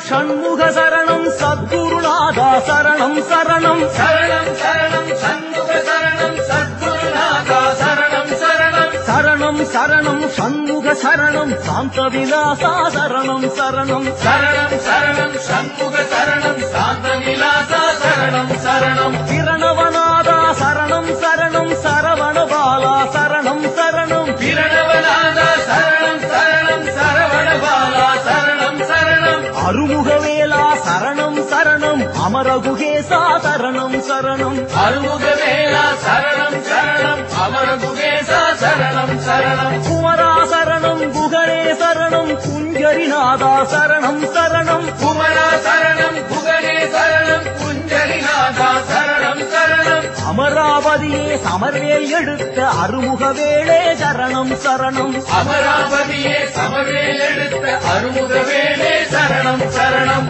ஷண்முக சரணம் சத்குருநாதா சரணம் சரணம் சரணம் சரணம் சண்முக சரணம் சத்குருநாதா சரணம் சரணம் சரணம் சரணம் ஷண்முக சரணம் சாந்த விலாசா சரணம் சரணம் சரணம் சரணம் சண்முக சரணம் சாந்த விலாசா சரணம் சரணம் பிரணவநாதா சரணம் சரணம் சரவணபாலா சரணம் சரணம் பிரணவநாதா சரணம் சரணம் சரவணபாலா சரணம் சரணம் அருமுகவேலா சரணம் சரணம் அமரகுகேசா சரணம் சரணம் அருமுகவேலா சரணம் சரணம் அமரகுகேசா சரணம் சரணம் குமரா சரணம் குகணே சரணம் குஞ்சரிநாதா சரணம் சரணம் குமரா சரணம் குகனே சரணம் குஞ்சரிநாதா சரணம் சரணம் அமராவதியே சமர்வேல் எடுத்த அருமுகவேளே சரணம் சரணம் அமராவதியே சமவேல் எடுத்த அருமுகவேலே சரணம் சரணம்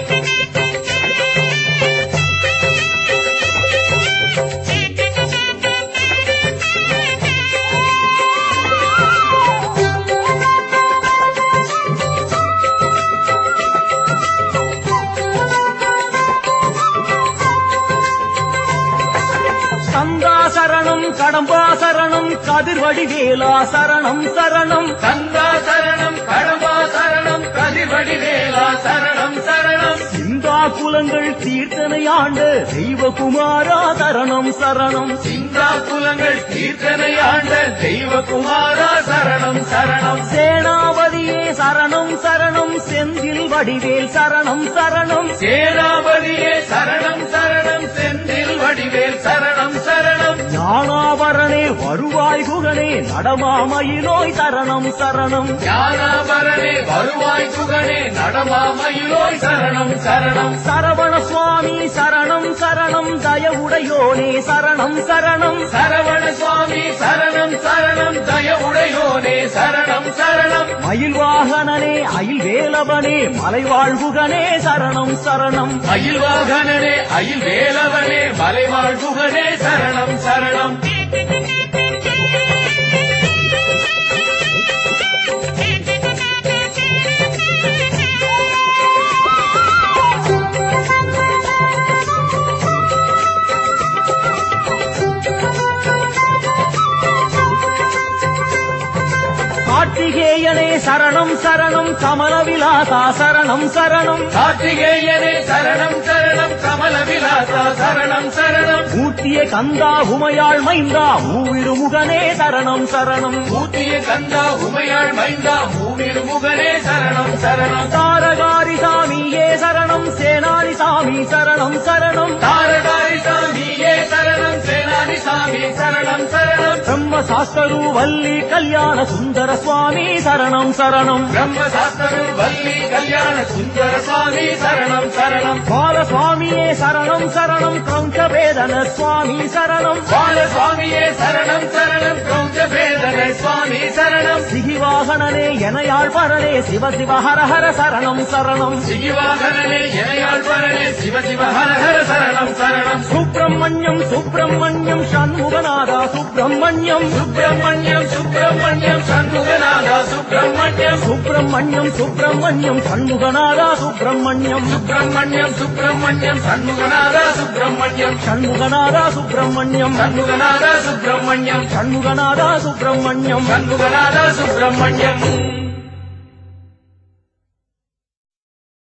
சந்தா சரணம் கடம்பா சரணம் கதிர்வடிவேலா சரணம் சரணம் கங்கா சரணம் கடம்பா சரணம் கதிர்வடிவேலா சரணம் சரணம் சிந்தா குலங்கள் தீர்த்தனை ஆண்ட தெய்வகுமாரா சரணம் சரணம் சிங்கா குலங்கள் கீர்த்தனை ஆண்ட தெய்வகுமாரா சரணம் சரணம் சேனாபதியே சரணம் சரணம் செந்தில் வடிவேல் சரணம் சரணம் சேனாபதியே சரணம் சரணம் செந்தில் வடிவேல் சரணம் சரணம் ஞானாபரணே வருவாய் குகனே நடமாமயிலோய் சரணம் சரணம் ஞானாபரணே வருவாய் குகனே நடமாமயிலோய் சரணம் சரணம் சரவண சுவாமி சரணம் சரணம் தயவுடையோனே சரணம் சரணம் சரவண சுவாமி சரணம் சரணம் தயவுடையோனே சரணம் சரணம் மயில் வாகனனே அயில் வேலவனே மலைவாழ்வுகனே சரணம் சரணம் அயில் வாகனனே அயில் வேலவனே மலைவாழ் குகனே சரணம் சரணம் கார்த்திகேயனே சரணம் சரணம் கமலவிலாசா சரணம் சரணம் கார்த்திகேயனே சரணம் சரணம் கமல விலாசா சரணம் சரணம் ஊட்டிய கந்தா உமையாள் மைந்தா மூவிருமுகனே சரணம் சரணம் ஊட்டிய கந்தா உமையாள் மைந்தா மூவிரு முகனே சரணம் சரணம் தாரகாரி சாமியே சரணம் சேனாதி சாமி சரணம் சரணம் தாரகாரி சாமியே சரணம் சேனாதி சாமி சரணம் சரணம் பிரம்ம சாஸ்தரு வள்ளி கல்யாண சுந்தர சுவாமி சரணம் சரணம் பிரம்மசாஸ்திரு வள்ளி கல்யாண சுந்தர சுவாமி சரணம் சரணம் பால சுவாமியே சரணம் சரணம் கவுண்டவேதன சுவாமி சரணம் பால சுவாமியே சரணம் சரணம் கௌஜ வேதன சுவாமி சரணம் சிகிவாகனனே எனையாள் பரனே சிவ சிவ ஹர ஹர சரணம் சரணம் சிகிவாகனே இணையாழ்வரனே சிவ சிவ ஹர ஹர சரணம் சரணம் சுப்பிரமணியம் சுப்பிரமணியம் சண்முகநாதா சுப்பிரமணியம் சுப்பிரமணியம் சுப்பிரமணியம் சண்முகநாதா சுப்பிரமணியம் சுப்பிரமணியம் சுப்பிரமணியம் சண்முகநாதா சுப்பிரமணியம் சுப்பிரமணியம் சுப்பிரமணியம் சண்முகநாதா சுப்பிரமணியம் சண்முகநாதா சுப்பிரமணியம் சண்முகநாதா சுப்பிரமணியம் சண்முகநாதா சுப்பிரமணியம் சண்முகநாதா சுப்பிரமணியம்